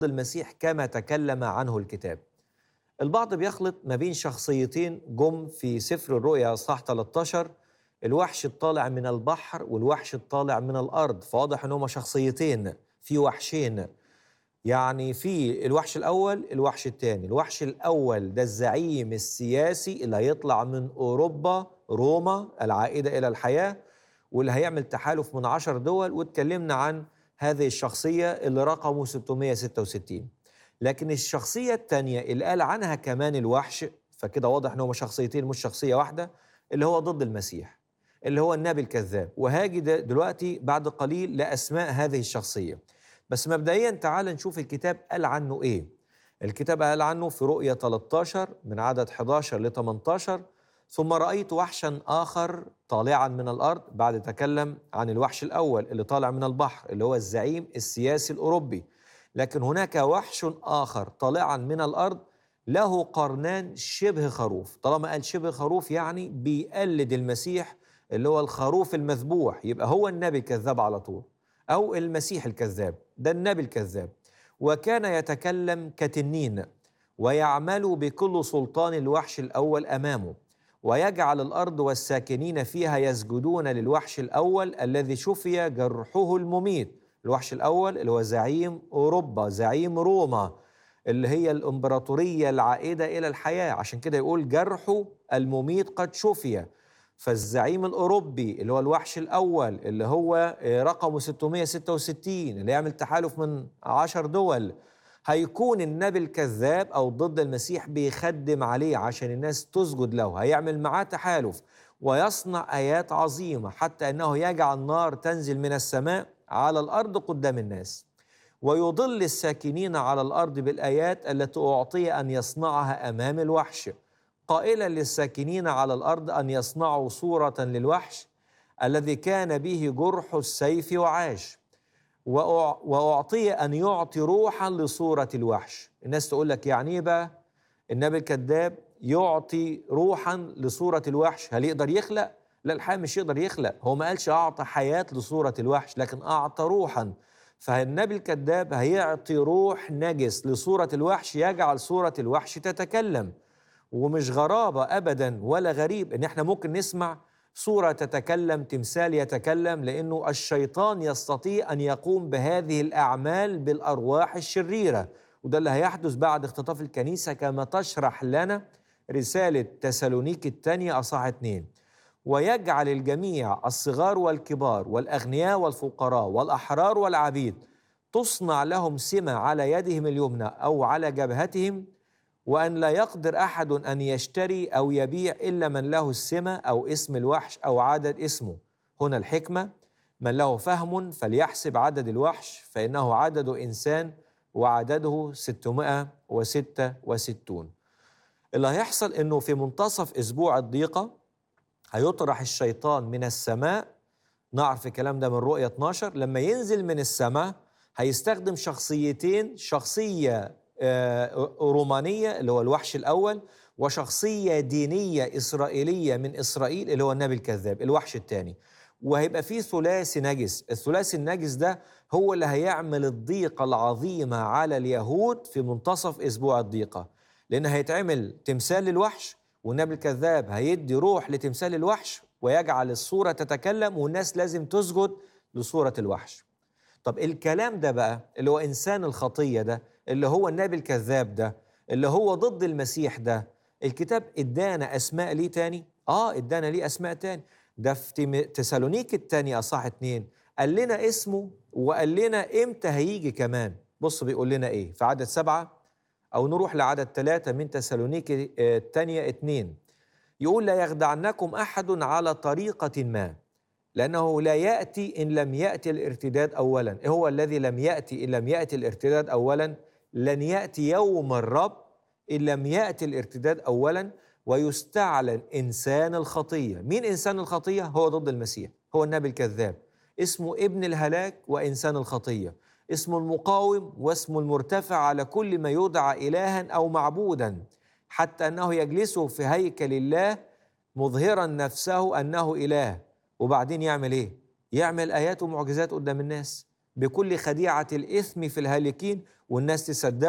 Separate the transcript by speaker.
Speaker 1: المسيح كما تكلم عنه الكتاب البعض بيخلط ما بين شخصيتين جم في سفر الرؤيا اصحاح 13 الوحش الطالع من البحر والوحش الطالع من الارض فواضح ان هما شخصيتين في وحشين يعني في الوحش الاول الوحش الثاني الوحش الاول ده الزعيم السياسي اللي هيطلع من اوروبا روما العائده الى الحياه واللي هيعمل تحالف من عشر دول واتكلمنا عن هذه الشخصيه اللي رقمه 666 لكن الشخصيه الثانيه اللي قال عنها كمان الوحش فكده واضح ان هما شخصيتين مش شخصيه واحده اللي هو ضد المسيح اللي هو النبي الكذاب وهاجي دلوقتي بعد قليل لاسماء هذه الشخصيه بس مبدئيا تعال نشوف الكتاب قال عنه ايه الكتاب قال عنه في رؤية 13 من عدد 11 ل 18 ثم رأيت وحشا آخر طالعا من الأرض بعد تكلم عن الوحش الأول اللي طالع من البحر اللي هو الزعيم السياسي الأوروبي لكن هناك وحش آخر طالعا من الأرض له قرنان شبه خروف طالما قال شبه خروف يعني بيقلد المسيح اللي هو الخروف المذبوح يبقى هو النبي الكذاب على طول أو المسيح الكذاب ده النبي الكذاب وكان يتكلم كتنين ويعمل بكل سلطان الوحش الأول أمامه ويجعل الأرض والساكنين فيها يسجدون للوحش الأول الذي شفي جرحه المميت الوحش الأول اللي هو زعيم أوروبا زعيم روما اللي هي الإمبراطورية العائدة إلى الحياة عشان كده يقول جرحه المميت قد شفي فالزعيم الأوروبي اللي هو الوحش الأول اللي هو رقمه 666 اللي يعمل تحالف من عشر دول هيكون النبي الكذاب أو ضد المسيح بيخدم عليه عشان الناس تسجد له هيعمل معاه تحالف ويصنع آيات عظيمة حتى أنه يجعل نار تنزل من السماء على الأرض قدام الناس ويضل الساكنين على الأرض بالآيات التي أعطي أن يصنعها أمام الوحش قائلا للساكنين على الارض ان يصنعوا صوره للوحش الذي كان به جرح السيف وعاش واعطي ان يعطي روحا لصوره الوحش الناس تقول لك يعني ايه بقى النبي الكذاب يعطي روحا لصوره الوحش هل يقدر يخلق لا الحقيقه مش يقدر يخلق هو ما قالش اعطى حياه لصوره الوحش لكن اعطى روحا فالنبي الكذاب هيعطي روح نجس لصوره الوحش يجعل صوره الوحش تتكلم ومش غرابة أبدا ولا غريب إن إحنا ممكن نسمع صورة تتكلم تمثال يتكلم لأنه الشيطان يستطيع أن يقوم بهذه الأعمال بالأرواح الشريرة وده اللي هيحدث بعد اختطاف الكنيسة كما تشرح لنا رسالة تسالونيك الثانية أصح اتنين ويجعل الجميع الصغار والكبار والأغنياء والفقراء والأحرار والعبيد تصنع لهم سمة على يدهم اليمنى أو على جبهتهم وأن لا يقدر أحد أن يشتري أو يبيع إلا من له السمة أو اسم الوحش أو عدد اسمه هنا الحكمة من له فهم فليحسب عدد الوحش فإنه عدد إنسان وعدده 666 اللي هيحصل إنه في منتصف أسبوع الضيقة هيطرح الشيطان من السماء نعرف الكلام ده من رؤية 12 لما ينزل من السماء هيستخدم شخصيتين شخصية رومانية اللي هو الوحش الأول وشخصية دينية إسرائيلية من إسرائيل اللي هو النبي الكذاب الوحش الثاني وهيبقى فيه ثلاثي نجس الثلاثي النجس ده هو اللي هيعمل الضيقة العظيمة على اليهود في منتصف أسبوع الضيقة لأن هيتعمل تمثال للوحش والنبي الكذاب هيدي روح لتمثال الوحش ويجعل الصورة تتكلم والناس لازم تسجد لصورة الوحش طب الكلام ده بقى اللي هو إنسان الخطية ده اللي هو النبي الكذاب ده اللي هو ضد المسيح ده الكتاب ادانا اسماء ليه تاني اه ادانا ليه اسماء تاني ده في تسالونيك التاني اصح اتنين قال لنا اسمه وقال لنا امتى هيجي كمان بص بيقول لنا ايه في عدد سبعة او نروح لعدد ثلاثة من تسالونيك التانية اتنين يقول لا يخدعنكم احد على طريقة ما لأنه لا يأتي إن لم يأتي الارتداد أولا إيه هو الذي لم يأتي إن لم يأتي الارتداد أولا لن يأتي يوم الرب إن لم يأتي الارتداد أولا ويستعلن إنسان الخطية مين إنسان الخطية؟ هو ضد المسيح هو النبي الكذاب اسمه ابن الهلاك وإنسان الخطية اسمه المقاوم واسمه المرتفع على كل ما يدعى إلها أو معبودا حتى أنه يجلس في هيكل الله مظهرا نفسه أنه إله وبعدين يعمل إيه؟ يعمل آيات ومعجزات قدام الناس بكل خديعة الإثم في الهالكين والناس تصدق